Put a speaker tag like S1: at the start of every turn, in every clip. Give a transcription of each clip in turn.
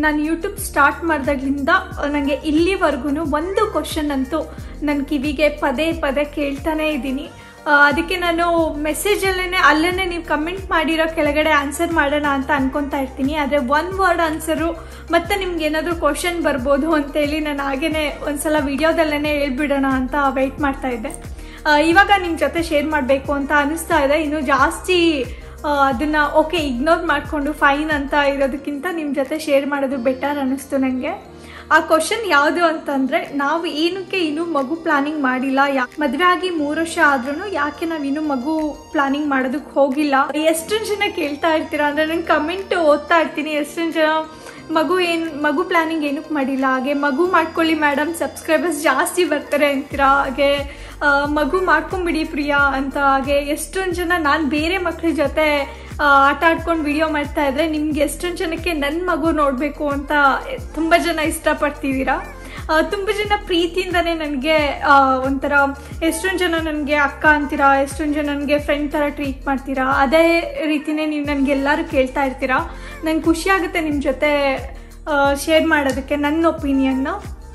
S1: ನಾನು YouTube start ಮಾಡಿದಾಗ್ಲಿಂದ ನನಗೆ ಇಲ್ಲಿವರೆಗೂ ಒಂದು ಕ್ವಶನ್ ಅಂತೂ ನನ್ನ ಕಿವಿಗೆ ಪದೇ ಪದೇ ಕೇಳ್ತಾನೆ ಇದ್ದೀನಿ ಆ, ಅದಕ್ಕೆ ನಾನು ಮೆಸೇಜಲ್ಲೇ ಅಲ್ಲೇ ನೀವು ಕಮೆಂಟ್ ಮಾಡಿರೋ ಕೆಳಗಡೆ ಆನ್ಸರ್ ಮಾಡೋಣ ಅಂತ ಅನ್ಕೊಂತಾ ಇರ್ತೀನಿ ಆದರೆ ಒನ್ ವರ್ಡ್ ಆನ್ಸರು ಮತ್ತೆ ನಿಮ್ಗೆ ಏನಾದರೂ ಕ್ವಶನ್ ಬರ್ಬೋದು ಅಂತೇಳಿ ನಾನು ಹಾಗೇನೆ ಒಂದ್ಸಲ ವಿಡಿಯೋದಲ್ಲೇ ಹೇಳ್ಬಿಡೋಣ ಅಂತ ವೆಯ್ಟ್ ಮಾಡ್ತಾ ಇದ್ದೆ ಆ, ಇವಾಗ ನಿಮ್ಮ ಜೊತೆ ಶೇರ್ ಮಾಡಬೇಕು ಅಂತ ಅನಿಸ್ತಾ ಇದೆ ಇನ್ನು ಜಾಸ್ತಿ ಆ, ಅದನ್ನ ಓಕೆ ಇಗ್ನೋರ್ ಮಾಡಿಕೊಂಡು ಫೈನ್ ಅಂತ ಇರೋದಕ್ಕಿಂತ ನಿಮ್ಮ ಜೊತೆ ಶೇರ್ ಮಾಡೋದು ಬೆಟರ್ ಅನ್ನಿಸ್ತು ನನಗೆ ಆ ಕ್ವಶನ್ ಯಾವುದು ಅಂತಂದ್ರೆ ನಾವು ಏನಕ್ಕೆ ಇನ್ನೂ ಮಗು ಪ್ಲಾನಿಂಗ್ ಮಾಡಿಲ್ಲ ಯಾ ಮದುವೆ ಆಗಿ ಮೂರು ವರ್ಷ ಆದ್ರೂ ಯಾಕೆ ನಾವು ಇನ್ನೂ ಮಗು ಪ್ಲಾನಿಂಗ್ ಮಾಡೋದಕ್ಕೆ ಹೋಗಿಲ್ಲ ಎಷ್ಟೊಂದು ಜನ ಕೇಳ್ತಾ ಇರ್ತೀರಾ ಅಂದ್ರೆ ನಾನು ಕಮೆಂಟ್ ಓದ್ತಾ ಇರ್ತೀನಿ ಎಷ್ಟೊಂದು ಜನ ಮಗು ಏನ್ ಮಗು ಪ್ಲಾನಿಂಗ್ ಏನಕ್ಕೆ ಮಾಡಿಲ್ಲ ಹಾಗೆ ಮಗು ಮಾಡ್ಕೊಳ್ಳಿ ಮೇಡಮ್ ಸಬ್ಸ್ಕ್ರೈಬರ್ಸ್ ಜಾಸ್ತಿ ಬರ್ತಾರೆ ಅಂತೀರಾ ಹಾಗೆ ಆ, ಮಗು ಮಾಡ್ಕೊಂಬಿಡಿ ಪ್ರಿಯಾ ಅಂತ ಹಾಗೆ ಎಷ್ಟೊಂದು ಜನ ನಾನು ಬೇರೆ ಮಕ್ಳ ಜೊತೆ ಆ, ಆಟ ಆಡ್ಕೊಂಡು ವಿಡಿಯೋ ಮಾಡ್ತಾ ಇದ್ರೆ ನಿಮ್ಗೆ ಎಷ್ಟೊಂದು ಜನಕ್ಕೆ ನನ್ನ ಮಗು ನೋಡಬೇಕು ಅಂತ ತುಂಬ ಜನ ಇಷ್ಟಪಡ್ತಿದ್ದೀರಾ ಆ, ತುಂಬ ಜನ ಪ್ರೀತಿಯಿಂದನೇ ನನಗೆ ಒಂಥರ ಎಷ್ಟೊಂದು ಜನ ನನಗೆ ಅಕ್ಕ ಅಂತೀರಾ ಎಷ್ಟೊಂದು ಜನ ನನಗೆ ಫ್ರೆಂಡ್ ಥರ ಟ್ರೀಟ್ ಮಾಡ್ತೀರಾ ಅದೇ ರೀತಿನೇ ನೀವು ನನಗೆ ಎಲ್ಲರೂ ಕೇಳ್ತಾ ಇರ್ತೀರಾ ನಂಗೆ ಖುಷಿ ಆಗುತ್ತೆ ನಿಮ್ಮ ಜೊತೆ ಶೇರ್ ಮಾಡೋದಕ್ಕೆ ನನ್ನ ಒಪಿನಿಯನ್ನು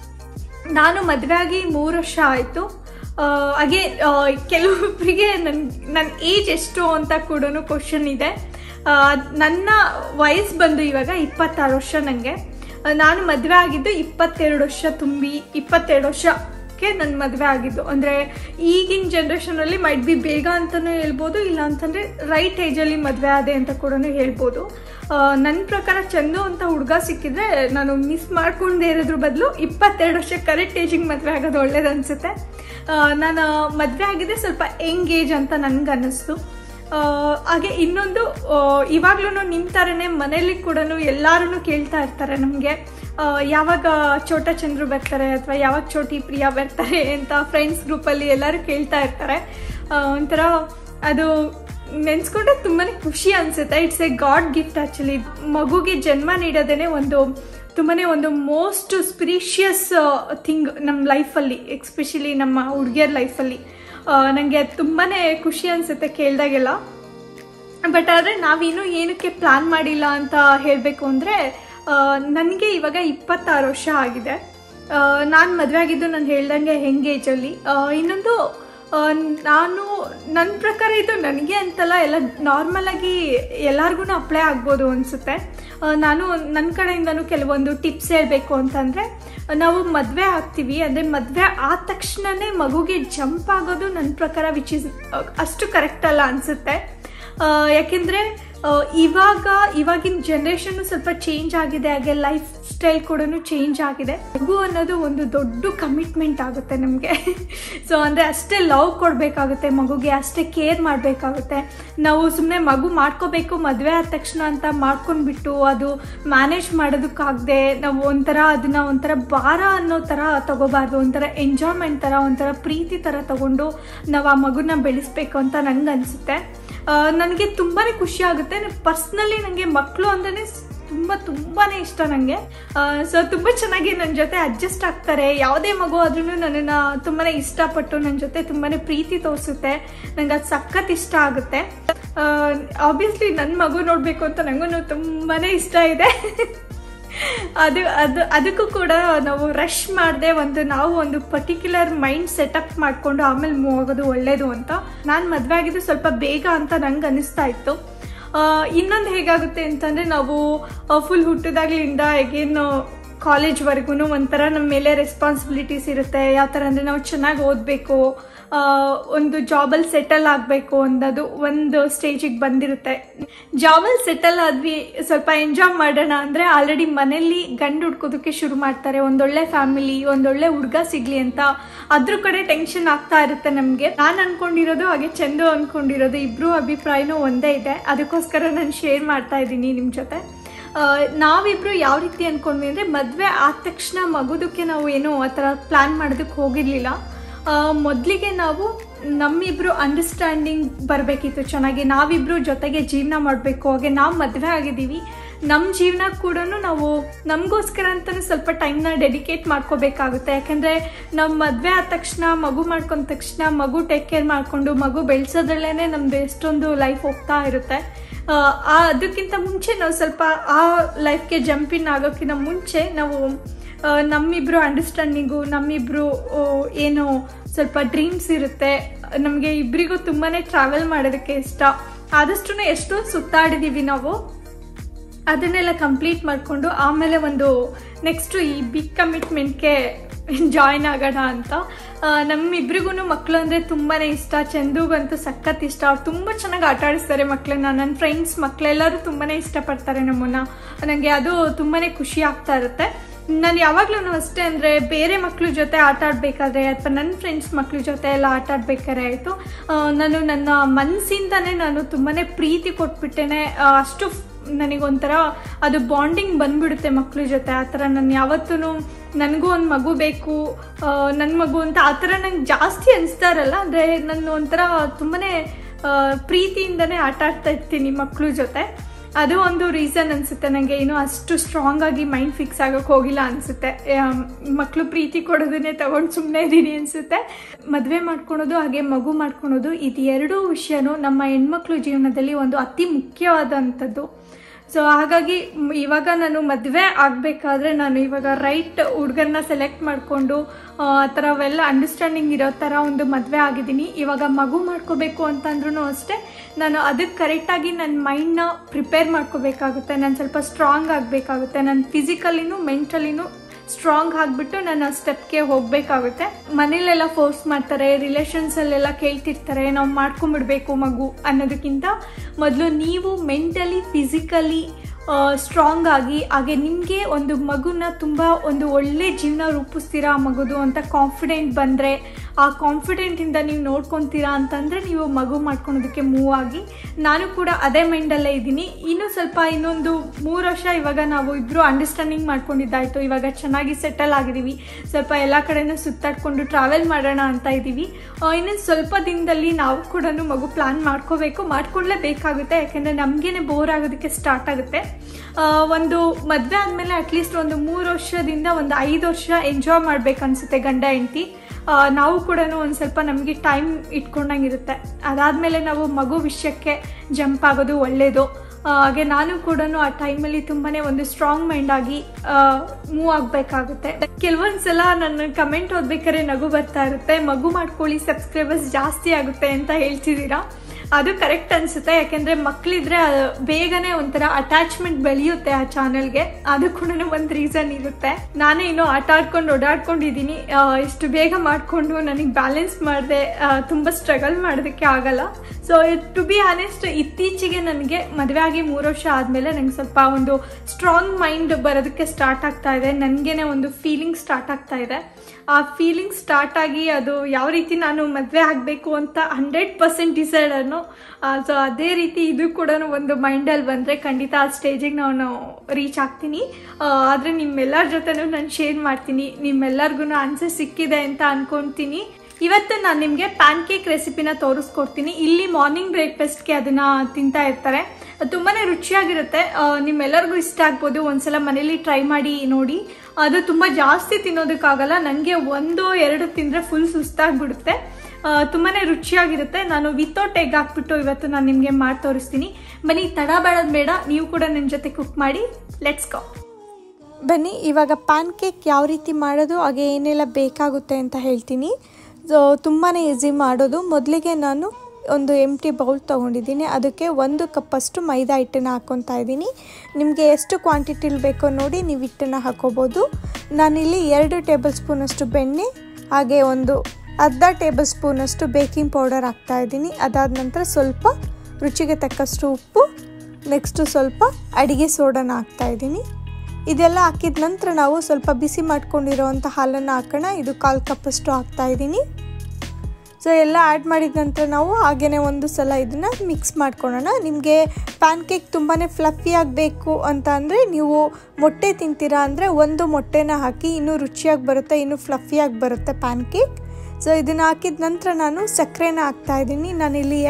S1: ನಾನು ಮದುವೆ ಆಗಿ ಮೂರು ವರ್ಷ ಆಯಿತು ಹಾಗೆ ಆ, ಕೆಲವೊಬ್ಬರಿಗೆ ನನ್ನ ನನ್ನ ಏಜ್ ಎಷ್ಟು ಅಂತ ಕೂಡ ಕ್ವಶನ್ ಇದೆ ಆ, ನನ್ನ ವಯಸ್ಸು ಬಂದು ಇವಾಗ ಇಪ್ಪತ್ತಾರು ವರ್ಷ ನನಗೆ ನಾನು ಮದುವೆ ಆಗಿದ್ದು ಇಪ್ಪತ್ತೆರಡು ವರ್ಷ ತುಂಬಿ ಇಪ್ಪತ್ತೆರಡು ವರ್ಷಕ್ಕೆ ನನ್ನ ಮದುವೆ ಆಗಿದ್ದು ಅಂದರೆ ಈಗಿನ ಜನ್ರೇಷನಲ್ಲಿ ಮೈಟ್ ಬಿ ಬೇಗ ಅಂತಲೂ ಹೇಳ್ಬೋದು ಇಲ್ಲ ಅಂತಂದರೆ ರೈಟ್ ಏಜಲ್ಲಿ ಮದುವೆ ಆದೆ ಅಂತ ಕೂಡ ಹೇಳ್ಬೋದು ನನ್ನ ಪ್ರಕಾರ ಚಂದು ಅಂತ ಹುಡುಗ ಸಿಕ್ಕಿದ್ರೆ ನಾನು ಮಿಸ್ ಮಾಡ್ಕೊಂಡೇ ಇರೋದ್ರ ಬದಲು ಇಪ್ಪತ್ತೆರಡು ವರ್ಷ ಕರೆಕ್ಟ್ ಏಜಿಗೆ ಮದುವೆ ಆಗೋದು ಒಳ್ಳೇದು ಅನಿಸುತ್ತೆ ನಾನು ಮದುವೆ ಆಗಿದ್ದೆ ಸ್ವಲ್ಪ ಯಂಗ್ ಏಜ್ ಅಂತ ನನಗೆ ಅನ್ನಿಸ್ತು ಆ, ಹಾಗೆ ಇನ್ನೊಂದು ಇವಾಗ್ಲೂ ನಿಮ್ಮ ಥರನೇ ಮನೇಲಿ ಕೂಡ ಎಲ್ಲರೂ ಕೇಳ್ತಾ ಇರ್ತಾರೆ ನಮಗೆ ಯಾವಾಗ ಚೋಟ ಚಂದ್ರು ಬರ್ತಾರೆ ಅಥವಾ ಯಾವಾಗ ಚೋಟಿ ಪ್ರಿಯಾ ಬರ್ತಾರೆ ಅಂತ ಫ್ರೆಂಡ್ಸ್ ಗ್ರೂಪಲ್ಲಿ ಎಲ್ಲರೂ ಕೇಳ್ತಾ ಇರ್ತಾರೆ ಆ, ಒಂಥರ ಅದು ನೆನೆಸ್ಕೊಂಡ್ರೆ ತುಂಬಾ ಖುಷಿ ಅನಿಸುತ್ತೆ it's a god gift actually ಮಗುಗೆ ಜನ್ಮ ನೀಡೋದೇ ಒಂದು ತುಂಬಾ ಒಂದು ಮೋಸ್ಟ್ ಸ್ಪಿರಿಷಿಯಸ್ ಥಿಂಗ್ ನಮ್ಮ ಲೈಫಲ್ಲಿ ಎಕ್ಸ್ಪೆಷಲಿ ನಮ್ಮ ಹುಡುಗಿಯರ ಲೈಫಲ್ಲಿ ನನಗೆ ತುಂಬಾ ಖುಷಿ ಅನಿಸುತ್ತೆ ಕೇಳಿದಾಗೆಲ್ಲ ಬಟ್ ಆದರೆ ನಾವಿನ್ನೂ ಏನಕ್ಕೆ ಪ್ಲ್ಯಾನ್ ಮಾಡಿಲ್ಲ ಅಂತ ಹೇಳಬೇಕು ಅಂದರೆ ನನಗೆ ಇವಾಗ ಇಪ್ಪತ್ತಾರು ವರ್ಷ ಆಗಿದೆ ನಾನು ಮದುವೆ ಆಗಿದ್ದು ನಾನು ಹೇಳ್ದಂಗೆ ಹೆಂಗೆ ಏಜಲ್ಲಿ ಇನ್ನೊಂದು ಆ, ನಾನು ನನ್ನ ಪ್ರಕಾರ ಇದು ನನಗೆ ಅಂತಲ್ಲ ಎಲ್ಲ ನಾರ್ಮಲಾಗಿ ಎಲ್ಲರಿಗೂ ಅಪ್ಲೈ ಆಗ್ಬೋದು ಅನಿಸುತ್ತೆ ನಾನು ನನ್ನ ಕಡೆಯಿಂದನೂ ಕೆಲವೊಂದು ಟಿಪ್ಸ್ ಹೇಳಬೇಕು ಅಂತಂದರೆ ನಾವು ಮದುವೆ ಆಗ್ತೀವಿ ಅಂದರೆ ಮದುವೆ ಆದ ತಕ್ಷಣವೇ ಮಗುಗೆ ಜಂಪ್ ಆಗೋದು ನನ್ನ ಪ್ರಕಾರ ವಿಚ್ ಇಸ್ ಅಷ್ಟು ಕರೆಕ್ಟ್ ಅಲ್ಲ ಅನಿಸುತ್ತೆ ಯಾಕೆಂದರೆ ಇವಾಗ ಇವಾಗಿನ ಜನ್ರೇಷನ್ ಸ್ವಲ್ಪ ಚೇಂಜ್ ಆಗಿದೆ ಹಾಗೆ ಲೈಫ್ ಸ್ಟೈಲ್ ಕೂಡ ಚೇಂಜ್ ಆಗಿದೆ ಮಗು ಅನ್ನೋದು ಒಂದು ದೊಡ್ಡ ಕಮಿಟ್ಮೆಂಟ್ ಆಗುತ್ತೆ ನಮಗೆ ಸೊ ಅಂದರೆ ಅಷ್ಟೇ ಲವ್ ಕೊಡಬೇಕಾಗುತ್ತೆ ಮಗುಗೆ ಅಷ್ಟೇ ಕೇರ್ ಮಾಡಬೇಕಾಗುತ್ತೆ ನಾವು ಸುಮ್ಮನೆ ಮಗು ಮಾಡ್ಕೋಬೇಕು ಮದುವೆ ಆದ ತಕ್ಷಣ ಅಂತ ಮಾಡ್ಕೊಂಡ್ಬಿಟ್ಟು ಅದು ಮ್ಯಾನೇಜ್ ಮಾಡೋದಕ್ಕಾಗದೆ ನಾವು ಒಂಥರ ಅದನ್ನ ಒಂಥರ ಭಾರ ಅನ್ನೋ ಥರ ತಗೋಬಾರ್ದು ಒಂಥರ ಎಂಜಾಯ್ಮೆಂಟ್ ಥರ ಒಂಥರ ಪ್ರೀತಿ ಥರ ತಗೊಂಡು ನಾವು ಆ ಮಗುನ ಬೆಳೆಸ್ಬೇಕು ಅಂತ ನಂಗೆ ಅನಿಸುತ್ತೆ ನನಗೆ ತುಂಬಾ ಖುಷಿ ಆಗುತ್ತೆ ಪರ್ಸ್ನಲಿ ನನಗೆ ಮಕ್ಕಳು ಅಂದ್ರೆ ತುಂಬ ತುಂಬಾ ಇಷ್ಟ ನನಗೆ ಸೊ ತುಂಬ ಚೆನ್ನಾಗಿ ನನ್ನ ಜೊತೆ ಅಡ್ಜಸ್ಟ್ ಆಗ್ತಾರೆ ಯಾವುದೇ ಮಗು ಆದ್ರೂ ನನ್ನನ್ನು ತುಂಬಾ ಇಷ್ಟಪಟ್ಟು ನನ್ನ ಜೊತೆ ತುಂಬಾ ಪ್ರೀತಿ ತೋರಿಸುತ್ತೆ ನಂಗೆ ಅದು ಸಖತ್ ಇಷ್ಟ ಆಗುತ್ತೆ ಆಬ್ವಿಯಸ್ಲಿ ನನ್ನ ಮಗು ನೋಡಬೇಕು ಅಂತ ನನಗೂ ತುಂಬಾ ಇಷ್ಟ ಇದೆ ಅದು ಅದು ಅದಕ್ಕೂ ಕೂಡ ನಾವು ರಶ್ ಮಾಡದೆ ಒಂದು ನಾವು ಒಂದು ಪರ್ಟಿಕ್ಯುಲರ್ ಮೈಂಡ್ ಸೆಟಪ್ ಮಾಡಿಕೊಂಡು ಆಮೇಲೆ ಮೂವ್ ಆಗೋದು ಒಳ್ಳೇದು ಅಂತ ನಾನು ಮದುವೆ ಆಗಿದ್ದು ಸ್ವಲ್ಪ ಬೇಗ ಅಂತ ನಂಗೆ ಅನಿಸ್ತಾ ಇತ್ತು ಇನ್ನೊಂದು ಹೇಗಾಗುತ್ತೆ ಅಂತಂದರೆ ನಾವು ಫುಲ್ ಹುಟ್ಟಿದಾಗ್ಲಿಂದ ಎಗೇನ್ ಕಾಲೇಜ್ವರೆಗೂ ಒಂಥರ ನಮ್ಮ ಮೇಲೆ ರೆಸ್ಪಾನ್ಸಿಬಿಲಿಟೀಸ್ ಇರುತ್ತೆ ಯಾವ ಥರ ಅಂದರೆ ನಾವು ಚೆನ್ನಾಗಿ ಓದಬೇಕು ಒಂದು ಜಾಬಲ್ಲಿ ಸೆಟಲ್ ಆಗಬೇಕು ಅನ್ನೋದು ಒಂದು ಸ್ಟೇಜಿಗೆ ಬಂದಿರುತ್ತೆ ಜಾಬಲ್ಲಿ ಸೆಟಲ್ ಆದ್ವಿ ಸ್ವಲ್ಪ ಎಂಜಾಯ್ ಮಾಡೋಣ ಅಂದರೆ ಆಲ್ರೆಡಿ ಮನೇಲಿ ಗಂಡು ಹುಡ್ಕೋದಕ್ಕೆ ಶುರು ಮಾಡ್ತಾರೆ ಒಂದೊಳ್ಳೆ ಫ್ಯಾಮಿಲಿ ಒಂದೊಳ್ಳೆ ಹುಡುಗ ಸಿಗ್ಲಿ ಅಂತ ಅದ್ರ ಕಡೆ ಟೆನ್ಷನ್ ಆಗ್ತಾ ಇರುತ್ತೆ ನಮಗೆ ನಾನು ಅನ್ಕೊಂಡಿರೋದು ಹಾಗೆ ಚಂದು ಅನ್ಕೊಂಡಿರೋದು ಇಬ್ರು ಅಭಿಪ್ರಾಯನೂ ಒಂದೇ ಇದೆ ಅದಕ್ಕೋಸ್ಕರ ನಾನು ಶೇರ್ ಮಾಡ್ತಾ ಇದ್ದೀನಿ ನಿಮ್ಮ ಜೊತೆ ಆ, ನಾವಿಬ್ರು ಯಾವ ರೀತಿ ಅನ್ಕೊಂಡ್ವಿ ಅಂದರೆ ಮದುವೆ ಆದ ತಕ್ಷಣ ಮಗುದಕ್ಕೆ ನಾವು ಏನೋ ಆ ಥರ ಪ್ಲ್ಯಾನ್ ಮಾಡೋದಕ್ಕೆ ಹೋಗಿರಲಿಲ್ಲ ಮೊದಲಿಗೆ ನಾವು ನಮ್ಮಿಬ್ರು ಅಂಡರ್ಸ್ಟ್ಯಾಂಡಿಂಗ್ ಬರಬೇಕಿತ್ತು ಚೆನ್ನಾಗಿ ನಾವಿಬ್ರು ಜೊತೆಗೆ ಜೀವನ ಮಾಡಬೇಕು ಹಾಗೆ ನಾವು ಮದುವೆ ಆಗಿದ್ದೀವಿ ನಮ್ಮ ಜೀವನ ಕೂಡ ನಾವು ನಮಗೋಸ್ಕರ ಅಂತಲೂ ಸ್ವಲ್ಪ ಟೈಮ್ನ ಡೆಡಿಕೇಟ್ ಮಾಡ್ಕೋಬೇಕಾಗುತ್ತೆ ಯಾಕಂದರೆ ನಾವು ಮದುವೆ ಆದ ತಕ್ಷಣ ಮಗು ಮಾಡ್ಕೊಂಡ ತಕ್ಷಣ ಮಗು ಟೇಕ್ ಕೇರ್ ಮಾಡಿಕೊಂಡು ಮಗು ಬೆಳೆಸೋದ್ರಲ್ಲೇ ನಮ್ಮದು ಎಷ್ಟೊಂದು ಲೈಫ್ ಹೋಗ್ತಾ ಇರುತ್ತೆ ಆ, ಆ ಅದಕ್ಕಿಂತ ಮುಂಚೆ ನಾವು ಸ್ವಲ್ಪ ಆ ಲೈಫ್ಗೆ ಜಂಪಿನ್ ಆಗೋಕ್ಕಿಂತ ಮುಂಚೆ ನಾವು ಆ, ನಮ್ಮಿಬ್ರು ಅಂಡರ್ಸ್ಟ್ಯಾಂಡಿಂಗು ನಮ್ಮಿಬ್ರು ಆ, ಏನು ಸ್ವಲ್ಪ ಡ್ರೀಮ್ಸ್ ಇರುತ್ತೆ ನಮಗೆ ಇಬ್ಬರಿಗೂ ತುಂಬಾ ಟ್ರಾವೆಲ್ ಮಾಡೋದಕ್ಕೆ ಇಷ್ಟ ಆದಷ್ಟು ಎಷ್ಟೊಂದು ಸುತ್ತಾಡಿದ್ದೀವಿ ನಾವು ಅದನ್ನೆಲ್ಲ ಕಂಪ್ಲೀಟ್ ಮಾಡಿಕೊಂಡು ಆಮೇಲೆ ಒಂದು ನೆಕ್ಸ್ಟ್ ಈ ಬಿಗ್ ಕಮಿಟ್ಮೆಂಟ್ಗೆ ಜಾಯ್ನ್ ಆಗೋಣ ಅಂತ ಆ, ನಮ್ಮಿಬ್ರಿಗೂ ಮಕ್ಕಳು ಅಂದರೆ ತುಂಬಾ ಇಷ್ಟ ಚಂದುಗಂತೂ ಸಖತ್ ಇಷ್ಟ ಅವ್ರು ತುಂಬ ಚೆನ್ನಾಗಿ ಆಟ ಆಡಿಸ್ತಾರೆ ಮಕ್ಕಳನ್ನ ನನ್ನ ಫ್ರೆಂಡ್ಸ್ ಮಕ್ಕಳೆಲ್ಲರೂ ತುಂಬಾ ಇಷ್ಟಪಡ್ತಾರೆ ನಮ್ಮನ್ನು ನನಗೆ ಅದು ತುಂಬಾ ಖುಷಿ ಆಗ್ತಾ ಇರುತ್ತೆ ನಾನು ಯಾವಾಗಲೂ ಅಷ್ಟೇ ಅಂದರೆ ಬೇರೆ ಮಕ್ಕಳ ಜೊತೆ ಆಟ ಆಡಬೇಕಾದ್ರೆ ಅಥವಾ ನನ್ನ ಫ್ರೆಂಡ್ಸ್ ಮಕ್ಕಳ ಜೊತೆ ಎಲ್ಲ ಆಟ ಆಡ್ಬೇಕಾದ್ರೆ ಆಯಿತು ನಾನು ನನ್ನ ಮನಸ್ಸಿಂದನೇ ನಾನು ತುಂಬಾ ಪ್ರೀತಿ ಕೊಟ್ಬಿಟ್ಟೇನೆ ಆ, ಅಷ್ಟು ನನಗೊಂಥರ ಅದು ಬಾಂಡಿಂಗ್ ಬಂದ್ಬಿಡುತ್ತೆ ಮಕ್ಕಳ ಜೊತೆ ಆ ಥರ ನಾನು ಯಾವತ್ತೂ ನನಗೂ ಒಂದು ಮಗು ಬೇಕು ನನ್ನ ಮಗು ಅಂತ ಆ ಥರ ನಂಗೆ ಜಾಸ್ತಿ ಅನಿಸ್ತಾ ಇರಲ್ಲ ಅಂದರೆ ನಾನು ಒಂಥರ ತುಂಬಾ ಪ್ರೀತಿಯಿಂದನೇ ಆಟ ಆಡ್ತಾ ಇರ್ತೀನಿ ಮಕ್ಕಳ ಜೊತೆ ಅದು ಒಂದು ರೀಸನ್ ಅನಿಸುತ್ತೆ ನನಗೆ ಇನ್ನೂ ಅಷ್ಟು ಸ್ಟ್ರಾಂಗ್ ಆಗಿ ಮೈಂಡ್ ಫಿಕ್ಸ್ ಆಗೋಕೆ ಹೋಗಿಲ್ಲ ಅನಿಸುತ್ತೆ ಮಕ್ಕಳು ಪ್ರೀತಿ ಕೊಡೋದನ್ನೇ ತಗೊಂಡು ಸುಮ್ಮನೆ ಇದ್ದೀನಿ ಅನಿಸುತ್ತೆ ಮದುವೆ ಮಾಡ್ಕೊಳೋದು ಹಾಗೆ ಮಗು ಮಾಡ್ಕೊಳೋದು ಇದು ಎರಡೂ ವಿಷಯನೂ ನಮ್ಮ ಹೆಣ್ಮಕ್ಳು ಜೀವನದಲ್ಲಿ ಒಂದು ಅತಿ ಮುಖ್ಯವಾದಂಥದ್ದು ಸೊ ಹಾಗಾಗಿ ಮ್- ಇವಾಗ ನಾನು ಮದುವೆ ಆಗಬೇಕಾದ್ರೆ ನಾನು ಇವಾಗ ರೈಟ್ ಹುಡುಗರನ್ನ ಸೆಲೆಕ್ಟ್ ಮಾಡಿಕೊಂಡು ಆ ಥರ ಅವೆಲ್ಲ ಅಂಡರ್ಸ್ಟ್ಯಾಂಡಿಂಗ್ ಇರೋ ಥರ ಒಂದು ಮದುವೆ ಆಗಿದ್ದೀನಿ ಇವಾಗ ಮಗು ಮಾಡ್ಕೋಬೇಕು ಅಂತಂದ್ರೂ ಅಷ್ಟೇ ನಾನು ಅದಕ್ಕೆ ಕರೆಕ್ಟಾಗಿ ನನ್ನ ಮೈಂಡ್ನ ಪ್ರಿಪೇರ್ ಮಾಡ್ಕೋಬೇಕಾಗುತ್ತೆ ನಾನು ಸ್ವಲ್ಪ ಸ್ಟ್ರಾಂಗ್ ಆಗಬೇಕಾಗುತ್ತೆ ನಾನು ಫಿಸಿಕಲಿನೂ ಮೆಂಟಲಿನೂ ಸ್ಟ್ರಾಂಗ್ ಆಗಿಬಿಟ್ಟು ನಾನು ಆ ಸ್ಟೆಪ್ಗೆ ಹೋಗಬೇಕಾಗುತ್ತೆ ಮನೇಲೆಲ್ಲ ಫೋರ್ಸ್ ಮಾಡ್ತಾರೆ ರಿಲೇಷನ್ಸಲ್ಲೆಲ್ಲ ಕೇಳ್ತಿರ್ತಾರೆ ನಾವು ಮಾಡ್ಕೊಂಬಿಡ್ಬೇಕು ಮಗು ಅನ್ನೋದಕ್ಕಿಂತ ಮೊದಲು ನೀವು ಮೆಂಟಲಿ ಫಿಸಿಕಲಿ ಸ್ಟ್ರಾಂಗ್ ಆಗಿ ಹಾಗೆ ನಿಮಗೆ ಒಂದು ಮಗುನ ತುಂಬ ಒಂದು ಒಳ್ಳೆ ಜೀವನ ರೂಪಿಸ್ತೀರಾ ಆ ಮಗುದು ಅಂತ ಕಾನ್ಫಿಡೆಂಟ್ ಬಂದರೆ ಆ ಕಾನ್ಫಿಡೆಂಟಿಂದ ನೀವು ನೋಡ್ಕೊತೀರಾ ಅಂತಂದರೆ ನೀವು ಮಗು ಮಾಡ್ಕೊಳೋದಕ್ಕೆ ಮೂವ್ ಆಗಿ ನಾನು ಕೂಡ ಅದೇ ಮೈಂಡಲ್ಲೇ ಇದ್ದೀನಿ ಇನ್ನೂ ಸ್ವಲ್ಪ ಇನ್ನೊಂದು ಮೂರು ವರ್ಷ ಇವಾಗ ನಾವು ಇಬ್ಬರು ಅಂಡರ್ಸ್ಟ್ಯಾಂಡಿಂಗ್ ಮಾಡ್ಕೊಂಡಿದ್ದಾಯಿತು ಇವಾಗ ಚೆನ್ನಾಗಿ ಸೆಟಲ್ ಆಗಿದ್ದೀವಿ ಸ್ವಲ್ಪ ಎಲ್ಲ ಕಡೆನೂ ಸುತ್ತಾಡ್ಕೊಂಡು ಟ್ರಾವೆಲ್ ಮಾಡೋಣ ಅಂತ ಇದ್ದೀವಿ ಇನ್ನೊಂದು ಸ್ವಲ್ಪ ದಿನದಲ್ಲಿ ನಾವು ಕೂಡ ಮಗು ಪ್ಲಾನ್ ಮಾಡ್ಕೋಬೇಕು ಮಾಡ್ಕೊಳ್ಳೇಬೇಕಾಗುತ್ತೆ ಯಾಕೆಂದರೆ ನಮಗೇನೆ ಬೋರ್ ಆಗೋದಕ್ಕೆ ಸ್ಟಾರ್ಟ್ ಆಗುತ್ತೆ ಆ, ಒಂದು ಮದುವೆ ಆದಮೇಲೆ ಅಟ್ಲೀಸ್ಟ್ ಒಂದು ಮೂರು ವರ್ಷದಿಂದ ಒಂದು ಐದು ವರ್ಷ ಎಂಜಾಯ್ ಮಾಡ್ಬೇಕನ್ಸುತ್ತೆ ಗಂಡ ಹೆಂಡತಿ ನಾವು ಕೂಡ ಒಂದು ಸ್ವಲ್ಪ ನಮಗೆ ಟೈಮ್ ಇಟ್ಕೊಂಡಂಗಿರುತ್ತೆ ಅದಾದಮೇಲೆ ನಾವು ಮಗು ವಿಷಯಕ್ಕೆ ಜಂಪ್ ಆಗೋದು ಒಳ್ಳೆಯದು ಹಾಗೆ ನಾನು ಕೂಡ ಆ ಟೈಮಲ್ಲಿ ತುಂಬಾ ಒಂದು ಸ್ಟ್ರಾಂಗ್ ಮೈಂಡ್ ಆಗಿ ಮೂವ್ ಆಗಬೇಕಾಗುತ್ತೆ ಕೆಲವೊಂದ್ಸಲ ನನ್ನ ಕಮೆಂಟ್ ಓದ್ಬೇಕಾದ್ರೆ ನಗು ಬರ್ತಾ ಇರುತ್ತೆ ಮಗು ಮಾಡ್ಕೊಳ್ಳಿ ಸಬ್ಸ್ಕ್ರೈಬರ್ಸ್ ಜಾಸ್ತಿ ಆಗುತ್ತೆ ಅಂತ ಹೇಳ್ತಿದ್ದೀರಾ ಅದು ಕರೆಕ್ಟ್ ಅನ್ಸುತ್ತೆ ಯಾಕೆಂದ್ರೆ ಮಕ್ಕಳಿದ್ರೆ ಬೇಗನೆ ಒಂಥರ ಅಟ್ಯಾಚ್ಮೆಂಟ್ ಬೆಳೆಯುತ್ತೆ ಆ ಚಾನೆಲ್ಗೆ ಅದು ಕೂಡ ಒಂದು ರೀಸನ್ ಇರುತ್ತೆ ನಾನೇ ಇನ್ನೂ ಆಟ ಆಡ್ಕೊಂಡು ಓಡಾಡ್ಕೊಂಡಿದ್ದೀನಿ ಆ, ಇಷ್ಟು ಬೇಗ ಮಾಡಿಕೊಂಡು ನನಗೆ ಬ್ಯಾಲೆನ್ಸ್ ಮಾಡದೆ ತುಂಬ ಸ್ಟ್ರಗಲ್ ಮಾಡೋದಕ್ಕೆ ಆಗಲ್ಲ ಸೊ ಟು ಬಿ ಆನೆಸ್ಟ್ ಇತ್ತೀಚೆಗೆ ನನಗೆ ಮದುವೆ ಆಗಿ ಮೂರು ವರ್ಷ ಆದಮೇಲೆ ನಂಗೆ ಸ್ವಲ್ಪ ಒಂದು ಸ್ಟ್ರಾಂಗ್ ಮೈಂಡ್ ಬರೋದಕ್ಕೆ ಸ್ಟಾರ್ಟ್ ಆಗ್ತಾ ಇದೆ ನನಗೇನೆ ಒಂದು ಫೀಲಿಂಗ್ ಸ್ಟಾರ್ಟ್ ಆಗ್ತಾ ಇದೆ ಆ ಫೀಲಿಂಗ್ ಸ್ಟಾರ್ಟ್ ಆಗಿ ಅದು ಯಾವ ರೀತಿ ನಾನು ಮದುವೆ ಆಗಬೇಕು ಅಂತ ಹಂಡ್ರೆಡ್ ಪರ್ಸೆಂಟ್ ಡಿಸೈಡ್ ಅನ್ನೋ ಸೊ ಅದೇ ರೀತಿ ಇದು ಕೂಡ ಒಂದು ಮೈಂಡಲ್ಲಿ ಬಂದರೆ ಖಂಡಿತ ಆ ಸ್ಟೇಜಿಗೆ ನಾನು ರೀಚ್ ಆಗ್ತೀನಿ ಆದರೆ ನಿಮ್ಮೆಲ್ಲರ ಜೊತೆನೂ ನಾನು ಶೇರ್ ಮಾಡ್ತೀನಿ ನಿಮ್ಮೆಲ್ಲರಿಗೂ ಆನ್ಸರ್ ಸಿಕ್ಕಿದೆ ಅಂತ ಅನ್ಕೊತೀನಿ ಇವತ್ತು ನಾನು ನಿಮಗೆ ಪ್ಯಾನ್ ಕೇಕ್ ರೆಸಿಪಿನ ತೋರಿಸ್ಕೊಡ್ತೀನಿ ಇಲ್ಲಿ ಮಾರ್ನಿಂಗ್ ಬ್ರೇಕ್ಫಾಸ್ಟ್ಗೆ ಅದನ್ನ ತಿಂತಾ ಇರ್ತಾರೆ ಅದು ತುಂಬಾನೇ ರುಚಿಯಾಗಿರುತ್ತೆ ಆ, ನಿಮ್ಮೆಲ್ಲರಿಗೂ ಇಷ್ಟ ಆಗ್ಬೋದು ಒಂದ್ಸಲ ಮನೇಲಿ ಟ್ರೈ ಮಾಡಿ ನೋಡಿ ಅದು ತುಂಬ ಜಾಸ್ತಿ ತಿನ್ನೋದಕ್ಕಾಗಲ್ಲ ನನಗೆ ಒಂದು ಎರಡು ತಿಂದರೆ ಫುಲ್ ಸುಸ್ತಾಗ್ಬಿಡುತ್ತೆ ಆ, ತುಂಬಾನೇ ರುಚಿಯಾಗಿರುತ್ತೆ ನಾನು ವಿತೌಟ್ ಎಗ್ ಹಾಕ್ಬಿಟ್ಟು ಇವತ್ತು ನಾನು ನಿಮಗೆ ಮಾಡಿ ತೋರಿಸ್ತೀನಿ ಬನ್ನಿ ತಡ ಬೇಡದ ಬೇಡ ನೀವು ಕೂಡ ನನ್ನ ಜೊತೆ ಕುಕ್ ಮಾಡಿ ಲೆಟ್ಸ್ ಗೋ
S2: ಬನ್ನಿ ಇವಾಗ ಪ್ಯಾನ್ ಕೇಕ್ ಯಾವ ರೀತಿ ಮಾಡೋದು ಹಾಗೆ ಏನೆಲ್ಲ ಬೇಕಾಗುತ್ತೆ ಅಂತ ಹೇಳ್ತೀನಿ ಸೊ ತುಂಬಾ ಈಸಿ ಮಾಡೋದು ಮೊದಲಿಗೆ ನಾನು ಒಂದು ಎಂಟಿ ಬೌಲ್ ತೊಗೊಂಡಿದ್ದೀನಿ ಅದಕ್ಕೆ ಒಂದು ಕಪ್ಪಷ್ಟು ಮೈದಾ ಹಿಟ್ಟನ್ನು ಹಾಕ್ಕೊತಾ ಇದ್ದೀನಿ ನಿಮಗೆ ಎಷ್ಟು ಕ್ವಾಂಟಿಟಿಲಿ ಬೇಕೋ ನೋಡಿ ನೀವು ಹಿಟ್ಟನ್ನು ಹಾಕೋಬೋದು ನಾನಿಲ್ಲಿ ಎರಡು ಟೇಬಲ್ ಸ್ಪೂನಷ್ಟು ಬೆಣ್ಣೆ ಹಾಗೆ ಒಂದು ಅರ್ಧ ಟೇಬಲ್ ಸ್ಪೂನಷ್ಟು ಬೇಕಿಂಗ್ ಪೌಡರ್ ಹಾಕ್ತಾ ಇದ್ದೀನಿ ಅದಾದ ನಂತರ ಸ್ವಲ್ಪ ರುಚಿಗೆ ತಕ್ಕಷ್ಟು ಉಪ್ಪು ನೆಕ್ಸ್ಟು ಸ್ವಲ್ಪ ಅಡಿಗೆ ಸೋಡನ ಹಾಕ್ತಾ ಇದ್ದೀನಿ ಇದೆಲ್ಲ ಹಾಕಿದ ನಂತರ ನಾವು ಸ್ವಲ್ಪ ಬಿಸಿ ಮಾಡ್ಕೊಂಡಿರೋವಂಥ ಹಾಲನ್ನು ಹಾಕೋಣ ಇದು ಕಾಲು ಕಪ್ಪಷ್ಟು ಹಾಕ್ತಾ ಇದ್ದೀನಿ ಸೊ ಎಲ್ಲ ಆ್ಯಡ್ ಮಾಡಿದ ನಂತರ ನಾವು ಹಾಗೇ ಒಂದು ಸಲ ಇದನ್ನು ಮಿಕ್ಸ್ ಮಾಡ್ಕೊಳ್ಳೋಣ ನಿಮಗೆ ಪ್ಯಾನ್ ಕೇಕ್ ತುಂಬಾ ಫ್ಲಫಿ ಆಗಬೇಕು ಅಂತ ಅಂದರೆ ನೀವು ಮೊಟ್ಟೆ ತಿಂತೀರಾ ಅಂದರೆ ಒಂದು ಮೊಟ್ಟೆನ ಹಾಕಿ ಇನ್ನೂ ರುಚಿಯಾಗಿ ಬರುತ್ತೆ ಇನ್ನೂ ಫ್ಲಫಿಯಾಗಿ ಬರುತ್ತೆ ಪ್ಯಾನ್ ಕೇಕ್ ಸೊ ಇದನ್ನು ಹಾಕಿದ ನಂತರ ನಾನು ಸಕ್ಕರೆನ ಹಾಕ್ತಾ ಇದ್ದೀನಿ ನಾನಿಲ್ಲಿ ಎರಡು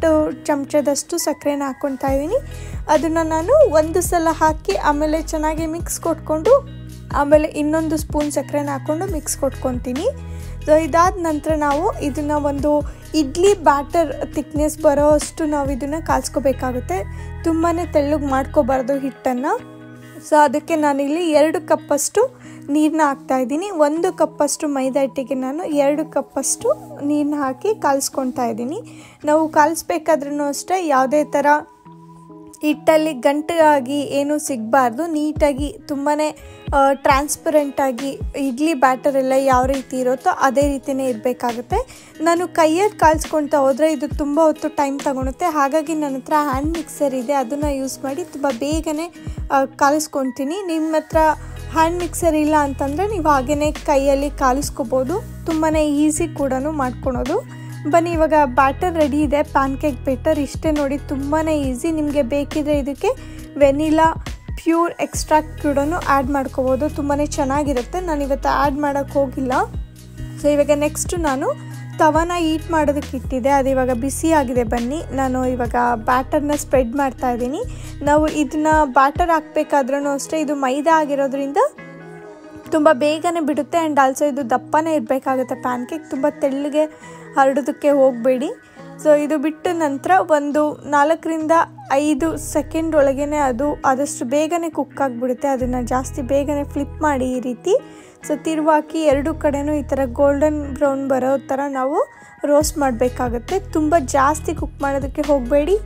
S2: ಎರಡು ಚಮಚದಷ್ಟು ಸಕ್ಕರೆನ ಹಾಕ್ಕೊತಾ ಇದ್ದೀನಿ ಅದನ್ನು ನಾನು ಒಂದು ಸಲ ಹಾಕಿ ಆಮೇಲೆ ಚೆನ್ನಾಗಿ ಮಿಕ್ಸ್ ಕೊಟ್ಕೊಂಡು ಆಮೇಲೆ ಇನ್ನೊಂದು ಸ್ಪೂನ್ ಸಕ್ಕರೆನ ಹಾಕ್ಕೊಂಡು ಮಿಕ್ಸ್ ಕೊಟ್ಕೊತೀನಿ ಸೊ ಇದಾದ ನಂತರ ನಾವು ಇದನ್ನು ಒಂದು ಇಡ್ಲಿ ಬ್ಯಾಟರ್ ತಿಕ್ನೆಸ್ ಬರೋ ಅಷ್ಟು ನಾವು ಇದನ್ನು ಕಾಲ್ಸ್ಕೋಬೇಕಾಗುತ್ತೆ ತುಂಬಾ ತೆಳ್ಳಗೆ ಮಾಡ್ಕೋಬಾರ್ದು ಹಿಟ್ಟನ್ನು ಸೊ ಅದಕ್ಕೆ ನಾನಿಲ್ಲಿ ಎರಡು ಕಪ್ಪಷ್ಟು ನೀರನ್ನ ಹಾಕ್ತಾ ಇದ್ದೀನಿ ಒಂದು ಕಪ್ಪಷ್ಟು ಮೈದಾ ಹಿಟ್ಟಿಗೆ ನಾನು ಎರಡು ಕಪ್ಪಷ್ಟು ನೀರನ್ನ ಹಾಕಿ ಕಾಲಿಸ್ಕೊತಾ ಇದ್ದೀನಿ ನಾವು ಕಾಲಿಸ್ಬೇಕಾದ್ರೂ ಅಷ್ಟೇ ಯಾವುದೇ ಥರ ಹಿಟ್ಟಲ್ಲಿ ಗಂಟಾಗಿ ಏನೂ ಸಿಗಬಾರ್ದು ನೀಟಾಗಿ ತುಂಬಾ ಟ್ರಾನ್ಸ್ಪರೆಂಟಾಗಿ ಇಡ್ಲಿ ಬ್ಯಾಟರ್ ಎಲ್ಲ ಯಾವ ರೀತಿ ಇರುತ್ತೋ ಅದೇ ರೀತಿಯೇ ಇರಬೇಕಾಗುತ್ತೆ ನಾನು ಕೈಯಲ್ಲಿ ಕಾಲ್ಸ್ಕೊಳ್ತಾ ಹೋದರೆ ಇದು ತುಂಬ ಹೊತ್ತು ಟೈಮ್ ತಗೊಳುತ್ತೆ ಹಾಗಾಗಿ ನನ್ನ ಹತ್ರ ಹ್ಯಾಂಡ್ ಮಿಕ್ಸರ್ ಇದೆ ಅದನ್ನು ಯೂಸ್ ಮಾಡಿ ತುಂಬ ಬೇಗನೆ ಕಾಲಿಸ್ಕೊತೀನಿ ನಿಮ್ಮ ಹತ್ರ ಹ್ಯಾಂಡ್ ಮಿಕ್ಸರ್ ಇಲ್ಲ ಅಂತಂದರೆ ನೀವು ಹಾಗೇ ಕೈಯಲ್ಲಿ ಕಾಲಿಸ್ಕೋಬೋದು ತುಂಬಾ ಈಸಿ ಕೂಡ ಮಾಡ್ಕೊಳೋದು ಬನ್ನಿ ಇವಾಗ ಬ್ಯಾಟರ್ ರೆಡಿ ಇದೆ ಪ್ಯಾನ್ ಕೇಕ್ ಬೇಟರ್ ಇಷ್ಟೇ ನೋಡಿ ತುಂಬಾ ಈಸಿ ನಿಮಗೆ ಬೇಕಿದ್ರೆ ಇದಕ್ಕೆ ವೆನಿಲಾ ಪ್ಯೂರ್ ಎಕ್ಸ್ಟ್ರಾಕ್ಟ್ ಕೂಡ ಆ್ಯಡ್ ಮಾಡ್ಕೋಬೋದು ತುಂಬಾ ಚೆನ್ನಾಗಿರುತ್ತೆ ನಾನು ಇವತ್ತು ಆ್ಯಡ್ ಮಾಡೋಕ್ಕೆ ಹೋಗಿಲ್ಲ ಸೊ ಇವಾಗ ನೆಕ್ಸ್ಟು ನಾನು ತವನ ಈಟ್ ಮಾಡೋದಕ್ಕೆ ಇಟ್ಟಿದೆ ಅದು ಇವಾಗ ಬಿಸಿ ಆಗಿದೆ ಬನ್ನಿ ನಾನು ಇವಾಗ ಬ್ಯಾಟರ್ನ ಸ್ಪ್ರೆಡ್ ಮಾಡ್ತಾ ಇದ್ದೀನಿ ನಾವು ಇದನ್ನ ಬ್ಯಾಟರ್ ಹಾಕ್ಬೇಕಾದ್ರೂ ಅಷ್ಟೇ ಇದು ಮೈದಾ ಆಗಿರೋದ್ರಿಂದ ತುಂಬ ಬೇಗನೆ ಬಿಡುತ್ತೆ ಆ್ಯಂಡ್ ಆಲ್ಸೋ ಇದು ದಪ್ಪನೇ ಇರಬೇಕಾಗುತ್ತೆ ಪ್ಯಾನ್ ಕೇಕ್ ತುಂಬ ತೆಳ್ಳಗೆ ಹರಡೋದಕ್ಕೆ ಹೋಗಬೇಡಿ ಸೊ ಇದು ಬಿಟ್ಟ ನಂತರ ಒಂದು ನಾಲ್ಕರಿಂದ ಐದು ಸೆಕೆಂಡ್ ಒಳಗೇ ಅದು ಆದಷ್ಟು ಬೇಗನೆ ಕುಕ್ ಆಗಿಬಿಡುತ್ತೆ ಅದನ್ನು ಜಾಸ್ತಿ ಬೇಗನೆ ಫ್ಲಿಪ್ ಮಾಡಿ ಈ ರೀತಿ ಸೊ ತಿರುವಾಕಿ ಎರಡು ಕಡೆನೂ ಈ ಥರ ಗೋಲ್ಡನ್ ಬ್ರೌನ್ ಬರೋ ಥರ ನಾವು ರೋಸ್ಟ್ ಮಾಡಬೇಕಾಗುತ್ತೆ ತುಂಬ ಜಾಸ್ತಿ ಕುಕ್ ಮಾಡೋದಕ್ಕೆ ಹೋಗಬೇಡಿ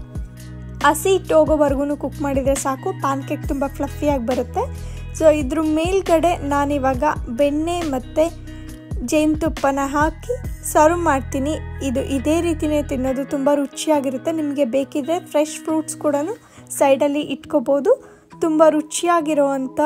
S2: ಹಸಿ ಹಿಟ್ಟು ಹೋಗೋವರೆಗೂ ಕುಕ್ ಮಾಡಿದರೆ ಸಾಕು ಪ್ಯಾನ್ ಕೇಕ್ ತುಂಬ ಫ್ಲಫಿಯಾಗಿ ಬರುತ್ತೆ ಸೊ ಇದ್ರ ಮೇಲ್ಗಡೆ ನಾನಿವಾಗ ಬೆಣ್ಣೆ ಮತ್ತು ಜೇನುತುಪ್ಪನ ಹಾಕಿ ಸರ್ವ್ ಮಾಡ್ತೀನಿ ಇದು ಇದೇ ರೀತಿಯೇ ತಿನ್ನೋದು ತುಂಬ ರುಚಿಯಾಗಿರುತ್ತೆ ನಿಮಗೆ ಬೇಕಿದ್ರೆ ಫ್ರೆಶ್ ಫ್ರೂಟ್ಸ್ ಕೂಡ ಸೈಡಲ್ಲಿ ಇಟ್ಕೋಬೋದು ತುಂಬ ರುಚಿಯಾಗಿರೋವಂಥ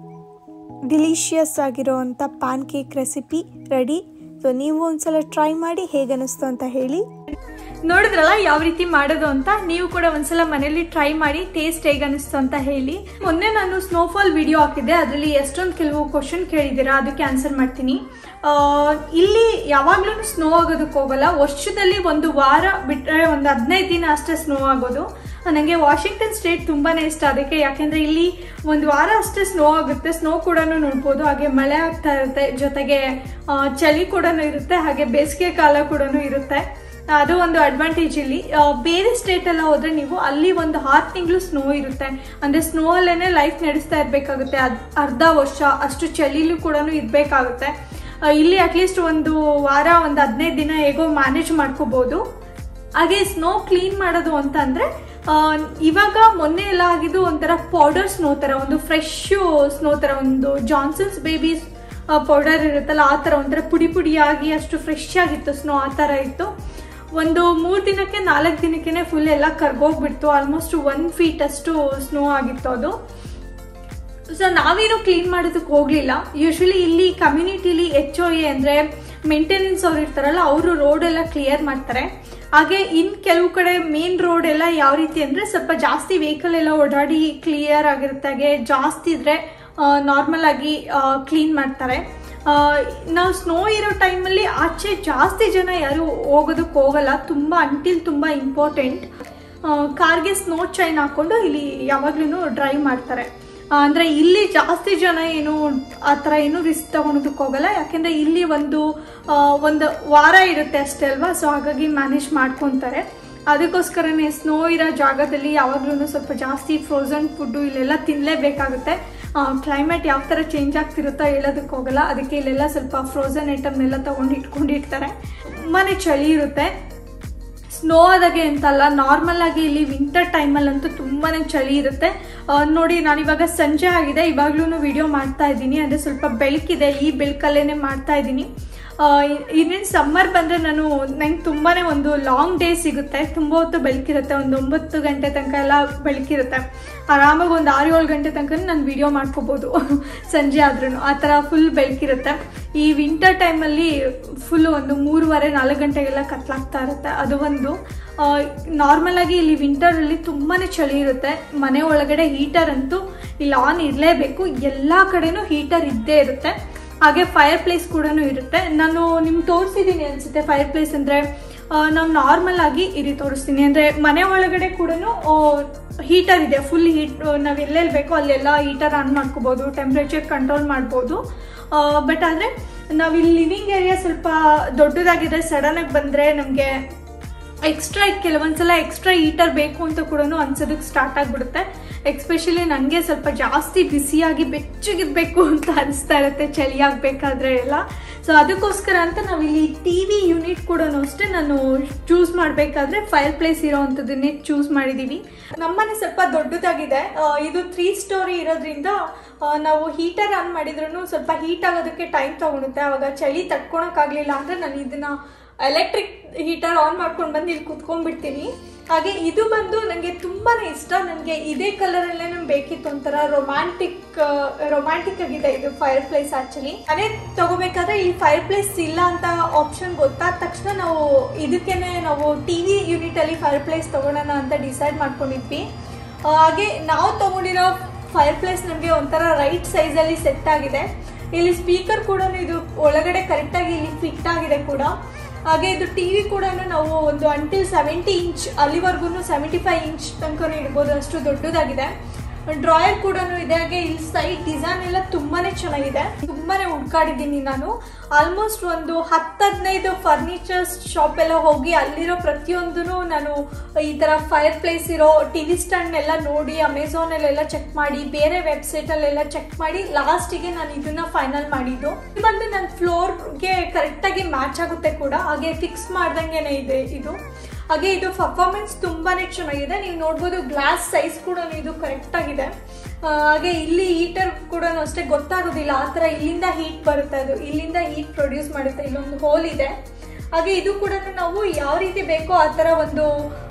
S2: ಡಿಲಿಷಿಯಸ್ ಆಗಿರೋವಂಥ pancake recipe ready so ನೀವು ಒಂದ್ಸಲ ಟ್ರೈ ಮಾಡಿ ಹೇಗೆ ಅನ್ನಿಸ್ತು ಅಂತ ಹೇಳಿ
S1: ನೋಡಿದ್ರಲ್ಲ ಯಾವ ರೀತಿ ಮಾಡೋದು ಅಂತ ನೀವು ಕೂಡ ಒಂದ್ಸಲ ಮನೇಲಿ ಟ್ರೈ ಮಾಡಿ ಟೇಸ್ಟ್ ಹೇಗೆ ಅನಿಸ್ತು ಅಂತ ಹೇಳಿ ಮೊನ್ನೆ ನಾನು ಸ್ನೋಫಾಲ್ ವಿಡಿಯೋ ಹಾಕಿದ್ದೆ ಅದರಲ್ಲಿ ಎಷ್ಟೊಂದು ಕೆಲವು ಕ್ವಶನ್ ಕೇಳಿದ್ದೀರಾ ಅದಕ್ಕೆ ಆನ್ಸರ್ ಮಾಡ್ತೀನಿ ಆ, ಇಲ್ಲಿ ಯಾವಾಗ್ಲೂ ಸ್ನೋ ಆಗೋದಕ್ಕೆ ಹೋಗಲ್ಲ ವರ್ಷದಲ್ಲಿ ಒಂದು ವಾರ ಬಿಟ್ಟರೆ ಒಂದು ಹದಿನೈದು ದಿನ ಅಷ್ಟೇ ಸ್ನೋ ಆಗೋದು ನನಗೆ ವಾಷಿಂಗ್ಟನ್ ಸ್ಟೇಟ್ ತುಂಬಾನೇ ಇಷ್ಟ ಅದಕ್ಕೆ ಯಾಕೆಂದ್ರೆ ಇಲ್ಲಿ ಒಂದು ವಾರ ಅಷ್ಟೇ ಸ್ನೋ ಆಗುತ್ತೆ ಸ್ನೋ ಕೂಡ ನೋಡ್ಬೋದು ಹಾಗೆ ಮಳೆ ಆಗ್ತಾ ಇರುತ್ತೆ ಜೊತೆಗೆ ಆ, ಚಳಿ ಕೂಡ ಇರುತ್ತೆ ಹಾಗೆ ಬೇಸಿಗೆ ಕಾಲ ಕೂಡ ಇರುತ್ತೆ ಅದು ಒಂದು ಅಡ್ವಾಂಟೇಜ್ ಇಲ್ಲಿ ಆ, ಬೇರೆ ಸ್ಟೇಟ್ ಎಲ್ಲ ಹೋದ್ರೆ ನೀವು ಅಲ್ಲಿ ಒಂದು ಆರು ತಿಂಗಳು ಸ್ನೋ ಇರುತ್ತೆ ಅಂದ್ರೆ ಸ್ನೋ ಅಲ್ಲೇನೆ ಲೈಫ್ ನಡೆಸ್ತಾ ಇರ್ಬೇಕಾಗುತ್ತೆ ಅದ್- ಅರ್ಧ ವರ್ಷ ಅಷ್ಟು ಚಳಿಲೂ ಕೂಡ ಇರ್ಬೇಕಾಗುತ್ತೆ ಆ, ಇಲ್ಲಿ ಅಟ್ಲೀಸ್ಟ್ ಒಂದು ವಾರ ಒಂದು ಹದಿನೈದು ದಿನ ಹೇಗೋ ಮ್ಯಾನೇಜ್ ಮಾಡ್ಕೋಬಹುದು ಹಾಗೆ ಸ್ನೋ ಕ್ಲೀನ್ ಮಾಡೋದು ಅಂತ ಅಂದ್ರೆ ಆ, ಇವಾಗ ಮೊನ್ನೆ ಎಲ್ಲ ಆಗಿದ್ದು ಒಂಥರ ಪೌಡರ್ ಸ್ನೋ ತರ ಒಂದು ಫ್ರೆಶ್ ಸ್ನೋ ತರ ಒಂದು ಜಾನ್ಸನ್ಸ್ ಬೇಬಿ ಪೌಡರ್ ಇರುತ್ತಲ್ಲ ಆ ತರ ಒಂಥರ ಪುಡಿ ಪುಡಿಯಾಗಿ ಅಷ್ಟು ಫ್ರೆಶ್ ಆಗಿತ್ತು ಸ್ನೋ ಆ ತರ ಇತ್ತು ಒಂದು ಮೂರು ದಿನಕ್ಕೆ ನಾಲ್ಕು ದಿನಕ್ಕೆ ಫುಲ್ ಎಲ್ಲ ಕರ್ಗೋಗ್ಬಿಡ್ತು ಆಲ್ಮೋಸ್ಟ್ ಒನ್ ಫೀಟ್ ಅಷ್ಟು ಸ್ನೋ ಆಗಿತ್ತು ಅದು ಸೊ ನಾವೇನು ಕ್ಲೀನ್ ಮಾಡೋದಕ್ಕೆ ಹೋಗ್ಲಿಲ್ಲ ಯೂಶ್ವಲಿ ಇಲ್ಲಿ ಕಮ್ಯುನಿಟಿಲಿ ಎಚ್ ಒ ಎ ಅಂದ್ರೆ ಮೇಂಟೆನೆನ್ಸ್ ಅವ್ರು ಇರ್ತಾರಲ್ಲ ಅವರು ರೋಡ್ ಎಲ್ಲ ಕ್ಲಿಯರ್ ಮಾಡ್ತಾರೆ ಹಾಗೆ ಇನ್ ಕೆಲವು ಕಡೆ ಮೇನ್ ರೋಡ್ ಎಲ್ಲ ಯಾವ ರೀತಿ ಅಂದ್ರೆ ಸ್ವಲ್ಪ ಜಾಸ್ತಿ ವೆಹಿಕಲ್ ಎಲ್ಲ ಓಡಾಡಿ ಕ್ಲಿಯರ್ ಆಗಿರುತ್ತೆ ಹಾಗೆ ಜಾಸ್ತಿ ಇದ್ರೆ ನಾರ್ಮಲ್ ಆಗಿ ಕ್ಲೀನ್ ಮಾಡ್ತಾರೆ ನಾವು ಸ್ನೋ ಇರೋ ಟೈಮಲ್ಲಿ ಆಚೆ ಜಾಸ್ತಿ ಜನ ಯಾರು ಹೋಗೋದಕ್ಕೆ ಹೋಗಲ್ಲ ತುಂಬ ಅಂಟಿಲ್ ತುಂಬ ಇಂಪಾರ್ಟೆಂಟ್ ಕಾರ್ಗೆ ಸ್ನೋ ಚೈನ್ ಹಾಕೊಂಡು ಇಲ್ಲಿ ಯಾವಾಗ್ಲೂ ಡ್ರೈವ್ ಮಾಡ್ತಾರೆ ಆ, ಅಂದ್ರೆ ಇಲ್ಲಿ ಜಾಸ್ತಿ ಜನ ಏನು ಆ ಥರ ಏನು ರಿಸ್ಕ್ ತಗೊಳೋದಕ್ಕೆ ಹೋಗಲ್ಲ ಯಾಕೆಂದ್ರೆ ಇಲ್ಲಿ ಒಂದು ಆ, ಒಂದು ವಾರ ಇರುತ್ತೆ ಅಷ್ಟೇ ಅಲ್ವಾ ಸೊ ಹಾಗಾಗಿ ಮ್ಯಾನೇಜ್ ಮಾಡ್ಕೊತಾರೆ ಅದಕ್ಕೋಸ್ಕರನೇ ಸ್ನೋ ಇರೋ ಜಾಗದಲ್ಲಿ ಯಾವಾಗ್ಲೂ ಸ್ವಲ್ಪ ಜಾಸ್ತಿ ಫ್ರೋಝನ್ ಫುಡ್ಡು ಇಲ್ಲೆಲ್ಲ ತಿನ್ನಲೇಬೇಕಾಗುತ್ತೆ ಕ್ಲೈಮೇಟ್ ಯಾವ ಥರ ಚೇಂಜ್ ಆಗ್ತಿರುತ್ತೋ ಹೇಳೋದಕ್ಕೆ ಹೋಗಲ್ಲ ಅದಕ್ಕೆ ಇಲ್ಲೆಲ್ಲ ಸ್ವಲ್ಪ ಫ್ರೋಝನ್ ಐಟಮ್ನೆಲ್ಲ ತೊಗೊಂಡು ಇಟ್ಕೊಂಡಿರ್ತಾರೆ ತುಂಬಾ ಚಳಿ ಇರುತ್ತೆ ಸ್ನೋ ಆದಾಗೆ ಅಂತಲ್ಲ ನಾರ್ಮಲ್ ಆಗಿ ಇಲ್ಲಿ ವಿಂಟರ್ ಟೈಮಲ್ಲಂತೂ ತುಂಬಾನೇ ಚಳಿ ಇರುತ್ತೆ ಆ, ನೋಡಿ ನಾನಿವಾಗ ಸಂಜೆ ಆಗಿದೆ ಇವಾಗ್ಲೂ ವಿಡಿಯೋ ಮಾಡ್ತಾ ಇದ್ದೀನಿ ಅಂದರೆ ಸ್ವಲ್ಪ ಬೆಳಕಿದೆ ಈ ಬೆಳಕಲ್ಲೇನೆ ಮಾಡ್ತಾ ಇದ್ದೀನಿ ಇನ್ನೇನು ಸಮ್ಮರ್ ಬಂದರೆ ನಾನು ನಂಗೆ ತುಂಬಾ ಒಂದು ಲಾಂಗ್ ಡೇ ಸಿಗುತ್ತೆ ತುಂಬ ಹೊತ್ತು ಬೆಳಕಿರುತ್ತೆ ಒಂದು ಒಂಬತ್ತು ಗಂಟೆ ತನಕ ಎಲ್ಲ ಬೆಳಕಿರುತ್ತೆ ಆರಾಮಾಗಿ ಒಂದು ಆರು ಏಳು ಗಂಟೆ ತನಕ ನಾನು ವಿಡಿಯೋ ಮಾಡ್ಕೋಬೋದು ಸಂಜೆ ಆದ್ರೂ ಆ ಥರ ಫುಲ್ ಬೆಳಕಿರುತ್ತೆ ಈ ವಿಂಟರ್ ಟೈಮಲ್ಲಿ ಫುಲ್ ಒಂದು ಮೂರುವರೆ ನಾಲ್ಕು ಗಂಟೆಗೆಲ್ಲ ಕತ್ಲಾಗ್ತಾ ಇರುತ್ತೆ ಅದು ಒಂದು ನಾರ್ಮಲ್ ಆಗಿ ಇಲ್ಲಿ ವಿಂಟರಲ್ಲಿ ತುಂಬಾ ಚಳಿ ಇರುತ್ತೆ ಮನೆ ಒಳಗಡೆ ಹೀಟರ್ ಅಂತೂ ಇಲ್ಲಿ ಆನ್ ಇರಲೇಬೇಕು ಎಲ್ಲ ಕಡೆನೂ ಹೀಟರ್ ಇದ್ದೇ ಇರುತ್ತೆ ಹಾಗೆ ಫೈರ್ ಪ್ಲೇಸ್ ಕೂಡ ಇರುತ್ತೆ ನಾನು ನಿಮ್ಗೆ ತೋರಿಸಿದ್ದೀನಿ ಅನ್ಸುತ್ತೆ ಫೈರ್ ಪ್ಲೇಸ್ ಅಂದರೆ ನಾವು ನಾರ್ಮಲ್ ಆಗಿ ಈ ರೀತಿ ತೋರಿಸ್ತೀನಿ ಅಂದರೆ ಮನೆ ಒಳಗಡೆ ಕೂಡ ಹೀಟರ್ ಇದೆ ಫುಲ್ ಹೀಟ್ ನಾವು ಎಲ್ಲೆಲ್ಲಿ ಬೇಕೋ ಅಲ್ಲೆಲ್ಲ ಹೀಟರ್ ಆನ್ ಮಾಡ್ಕೋಬೋದು ಟೆಂಪ್ರೇಚರ್ ಕಂಟ್ರೋಲ್ ಮಾಡ್ಬೋದು ಬಟ್ ಆದರೆ ನಾವು ಇಲ್ಲಿ ಲಿವಿಂಗ್ ಏರಿಯಾ ಸ್ವಲ್ಪ ದೊಡ್ಡದಾಗಿದೆ ಸಡನ್ನಾಗಿ ಬಂದರೆ ನಮಗೆ ಎಕ್ಸ್ಟ್ರಾ ಕೆಲವೊಂದ್ಸಲ ಎಕ್ಸ್ಟ್ರಾ ಹೀಟರ್ ಬೇಕು ಅಂತ ಕೂಡ ಅನ್ಸೋದಕ್ಕೆ ಸ್ಟಾರ್ಟ್ ಆಗಿಬಿಡುತ್ತೆ ಎಕ್ಸ್ಪೆಷಲಿ ನನಗೆ ಸ್ವಲ್ಪ ಜಾಸ್ತಿ ಬಿಸಿಯಾಗಿ ಬೆಚ್ಚಗಿರ್ಬೇಕು ಅಂತ ಅನಿಸ್ತಾ ಇರುತ್ತೆ ಚಳಿ ಆಗಬೇಕಾದ್ರೆ ಎಲ್ಲ ಸೊ ಅದಕ್ಕೋಸ್ಕರ ಅಂತ ನಾವು ಇಲ್ಲಿ ಟಿ ವಿ ಯೂನಿಟ್ ಕೂಡ ಅಷ್ಟೇ ನಾನು ಚೂಸ್ ಮಾಡಬೇಕಾದ್ರೆ ಫೈರ್ ಪ್ಲೇಸ್ ಇರೋ ಅಂಥದ್ದನ್ನೇ ಚೂಸ್ ಮಾಡಿದ್ದೀವಿ ನಮ್ಮನೆ ಸ್ವಲ್ಪ ದೊಡ್ಡದಾಗಿದೆ ಆ, ಇದು ತ್ರೀ ಸ್ಟೋರಿ ಇರೋದ್ರಿಂದ ಆ, ನಾವು ಹೀಟರ್ ಆನ್ ಮಾಡಿದ್ರು ಸ್ವಲ್ಪ ಹೀಟ್ ಆಗೋದಕ್ಕೆ ಟೈಮ್ ತಗೊಳುತ್ತೆ ಅವಾಗ ಚಳಿ ತಡ್ಕೊಳಕ್ಕಾಗಲಿಲ್ಲ ಅಂದರೆ ನಾನು ಇದನ್ನ ಎಲೆಕ್ಟ್ರಿಕ್ ಹೀಟರ್ ಆನ್ ಮಾಡ್ಕೊಂಡು ಬಂದು ಇಲ್ಲಿ ಕುತ್ಕೊಂಡ್ಬಿಡ್ತೀನಿ ಹಾಗೆ ಇದು ಬಂದು ನನಗೆ ತುಂಬಾನೇ ಇಷ್ಟ ನನಗೆ ಇದೇ ಕಲರಲ್ಲೇ ನಮ್ಗೆ ಬೇಕಿತ್ತು ಒಂಥರ ರೊಮ್ಯಾಂಟಿಕ್ ರೊಮ್ಯಾಂಟಿಕ್ ಆಗಿದೆ ಇದು ಫೈರ್ ಪ್ಲೇಸ್ ಆಕ್ಚುಲಿ ಅದೇ ತಗೋಬೇಕಾದ್ರೆ ಈ ಫೈರ್ ಪ್ಲೇಸ್ ಇಲ್ಲ ಅಂತ ಆಪ್ಷನ್ ಗೊತ್ತಾದ ತಕ್ಷಣ ನಾವು ಇದಕ್ಕೇನೆ ನಾವು ಟಿ ವಿ ಯೂನಿಟಲ್ಲಿ ಫೈರ್ ಪ್ಲೇಸ್ ತಗೊಳ್ಳೋಣ ಅಂತ ಡಿಸೈಡ್ ಮಾಡ್ಕೊಂಡಿದ್ವಿ ಆ, ಹಾಗೆ ನಾವು ತಗೊಂಡಿರೋ ಫೈರ್ ಪ್ಲೇಸ್ ನಮಗೆ ಒಂಥರ ರೈಟ್ ಸೈಜಲ್ಲಿ ಸೆಟ್ ಆಗಿದೆ ಇಲ್ಲಿ ಸ್ಪೀಕರ್ ಕೂಡ ಇದು ಒಳಗಡೆ ಕರೆಕ್ಟಾಗಿ ಇಲ್ಲಿ ಫಿಟ್ ಆಗಿದೆ ಕೂಡ ಹಾಗೆ ಇದು ಟಿ ವಿ ಕೂಡ ನಾವು ಒಂದು ಅಂಟಿಲ್ ಸೆವೆಂಟಿ ಇಂಚ್ ಅಲ್ಲಿವರೆಗೂ ಸೆವೆಂಟಿ ಫೈವ್ ಇಂಚ್ ತನಕ ಇಡ್ಬೋದು ಅಷ್ಟು ದೊಡ್ಡದಾಗಿದೆ ಡ್ರಾಯರ್ ಕೂಡ ಇದೆ ಹಾಗೆ ಇಲ್ಲಿ ಸೈಡ್ ಡಿಸೈನ್ ಎಲ್ಲ ತುಂಬಾನೇ ಚೆನ್ನಾಗಿದೆ ತುಂಬಾನೇ ಹುಡ್ಕಾಡಿದ್ದೀನಿ ನಾನು ಆಲ್ಮೋಸ್ಟ್ ಒಂದು ಹತ್ತು ಹದಿನೈದು ಫರ್ನಿಚರ್ಸ್ ಶಾಪ್ ಎಲ್ಲ ಹೋಗಿ ಅಲ್ಲಿರೋ ಪ್ರತಿಯೊಂದೂ ನಾನು ಈ ತರ ಫೈರ್ ಪ್ಲೇಸ್ ಇರೋ ಟಿವಿ ಸ್ಟ್ಯಾಂಡ್ ಎಲ್ಲ ನೋಡಿ ಅಮೆಝಾನ್ ಅಲ್ಲೆಲ್ಲ ಚೆಕ್ ಮಾಡಿ ಬೇರೆ ವೆಬ್ಸೈಟ್ ಅಲ್ಲೆಲ್ಲ ಚೆಕ್ ಮಾಡಿ ಲಾಸ್ಟಿಗೆ ನಾನು ಇದನ್ನ ಫೈನಲ್ ಮಾಡಿದ್ದು ಇದು ಬಂದು ನನ್ನ ಫ್ಲೋರ್ಗೆ ಕರೆಕ್ಟಾಗಿ ಮ್ಯಾಚ್ ಆಗುತ್ತೆ ಕೂಡ ಹಾಗೆ ಫಿಕ್ಸ್ ಮಾಡ್ದಂಗೆನೆ ಇದೆ ಇದು ಹಾಗೆ ಇದು ಪರ್ಫಾರ್ಮೆನ್ಸ್ ತುಂಬಾನೇ ಚೆನ್ನಾಗಿದೆ ನೀವು ನೋಡ್ಬೋದು ಗ್ಲಾಸ್ ಸೈಜ್ ಕೂಡ ಇದು ಕರೆಕ್ಟ್ ಆಗಿದೆ ಆ, ಹಾಗೆ ಇಲ್ಲಿ ಹೀಟರ್ ಕೂಡ ಅಷ್ಟೇ ಗೊತ್ತಾಗೋದಿಲ್ಲ ಆ ಥರ ಇಲ್ಲಿಂದ ಹೀಟ್ ಬರುತ್ತೆ ಅದು ಇಲ್ಲಿಂದ ಹೀಟ್ ಪ್ರೊಡ್ಯೂಸ್ ಮಾಡುತ್ತೆ ಇಲ್ಲೊಂದು ಹೋಲ್ ಇದೆ ಹಾಗೆ ಇದು ಕೂಡ ನಾವು ಯಾವ ರೀತಿ ಬೇಕೋ ಆ ಥರ ಒಂದು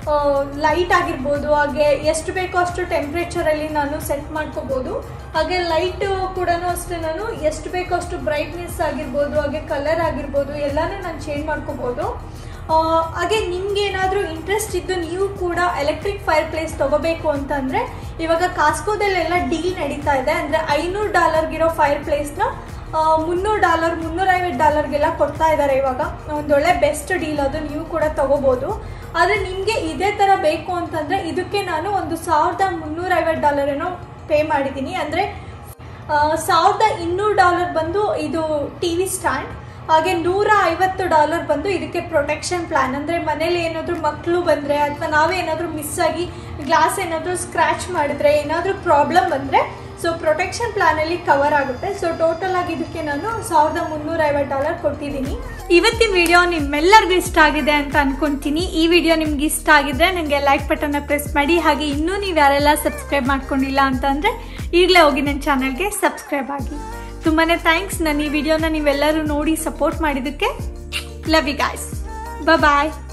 S1: ಲೈಟ್ ಆಗಿರ್ಬೋದು ಹಾಗೆ ಎಷ್ಟು ಬೇಕೋ ಅಷ್ಟು ಟೆಂಪ್ರೇಚರಲ್ಲಿ ನಾನು ಸೆಟ್ ಮಾಡ್ಕೋಬೋದು ಹಾಗೆ ಲೈಟ್ ಕೂಡ ಅಷ್ಟೇ ನಾನು ಎಷ್ಟು ಬೇಕೋ ಅಷ್ಟು ಬ್ರೈಟ್ನೆಸ್ ಆಗಿರ್ಬೋದು ಹಾಗೆ ಕಲರ್ ಆಗಿರ್ಬೋದು ಎಲ್ಲಾನು ನಾನು ಚೇಂಜ್ ಮಾಡ್ಕೋಬೋದು ಆ, ಹಾಗೆ ನಿಮ್ಗೆ ಏನಾದರೂ ಇಂಟ್ರೆಸ್ಟ್ ಇದ್ದು ನೀವು ಕೂಡ ಎಲೆಕ್ಟ್ರಿಕ್ ಫೈರ್ ಪ್ಲೇಸ್ ತಗೋಬೇಕು ಅಂತಂದ್ರೆ ಇವಾಗ ಕಾಸ್ಕೋದಲ್ಲೆಲ್ಲ ಡೀಲ್ ನಡೀತಾ ಇದೆ ಅಂದ್ರೆ ಐನೂರು ಡಾಲರ್ಗಿರೋ ಫೈರ್ ಪ್ಲೇಸ್ನ ಮುನ್ನೂರು ಡಾಲರ್ ಮುನ್ನೂರೈವತ್ತು ಡಾಲರ್ಗೆಲ್ಲ ಕೊಡ್ತಾ ಇದ್ದಾರೆ ಇವಾಗ ಒಂದೊಳ್ಳೆ ಬೆಸ್ಟ್ ಡೀಲ್ ಅದು ನೀವು ಕೂಡ ತಗೋಬೋದು ಆದರೆ ನಿಮಗೆ ಇದೇ ಥರ ಬೇಕು ಅಂತಂದರೆ ಇದಕ್ಕೆ ನಾನು ಒಂದು ಸಾವಿರದ ಮುನ್ನೂರೈವತ್ತು ಡಾಲರ್ ಏನೋ ಪೇ ಮಾಡಿದ್ದೀನಿ ಅಂದರೆ ಸಾವಿರದ ಇನ್ನೂರು ಡಾಲರ್ ಬಂದು ಇದು ಟಿ ವಿ ಸ್ಟ್ಯಾಂಡ್ ಹಾಗೆ ನೂರ ಐವತ್ತು ಡಾಲರ್ ಬಂದು ಇದಕ್ಕೆ ಪ್ರೊಟೆಕ್ಷನ್ ಪ್ಲಾನ್ ಅಂದರೆ ಮನೇಲಿ ಏನಾದರೂ ಮಕ್ಕಳು ಬಂದರೆ ಅಥವಾ ನಾವೇ ಏನಾದರೂ ಮಿಸ್ ಆಗಿ ಗ್ಲಾಸ್ ಏನಾದರೂ ಸ್ಕ್ರ್ಯಾಚ್ ಮಾಡಿದ್ರೆ ಏನಾದರೂ ಪ್ರಾಬ್ಲಮ್ ಬಂದರೆ ಸೊ ಪ್ರೊಟೆಕ್ಷನ್ ಪ್ಲಾನಲ್ಲಿ ಕವರ್ ಆಗುತ್ತೆ ಸೊ ಟೋಟಲ್ ಆಗಿ ಇದಕ್ಕೆ ನಾನು ಸಾವಿರದ ಮುನ್ನೂರ ಐವತ್ತು ಡಾಲರ್ ಕೊಟ್ಟಿದ್ದೀನಿ ಇವತ್ತಿನ ವಿಡಿಯೋ ನಿಮ್ಮೆಲ್ಲರಿಗೂ ಇಷ್ಟ ಆಗಿದೆ ಅಂತ ಅನ್ಕೊಂತೀನಿ ಈ ವಿಡಿಯೋ ನಿಮ್ಗೆ ಇಷ್ಟ ಆಗಿದ್ರೆ ನನಗೆ ಲೈಕ್ ಬಟನ್ನ ಪ್ರೆಸ್ ಮಾಡಿ ಹಾಗೆ ಇನ್ನೂ ನೀವು ಯಾರೆಲ್ಲ ಸಬ್ಸ್ಕ್ರೈಬ್ ಮಾಡ್ಕೊಂಡಿಲ್ಲ ಅಂತಂದರೆ ಈಗಲೇ ಹೋಗಿ ನನ್ನ ಚಾನಲ್ಗೆ ಸಬ್ಸ್ಕ್ರೈಬ್ ಆಗಿ ತುಂಬಾ ಥ್ಯಾಂಕ್ಸ್ ನಾನು ಈ ವಿಡಿಯೋನ ನೀವೆಲ್ಲರೂ ನೋಡಿ ಸಪೋರ್ಟ್ ಮಾಡಿದ್ದಕ್ಕೆ ಲವ್ ಯು ಗಾಯ್ಸ್ ಬಾಯ್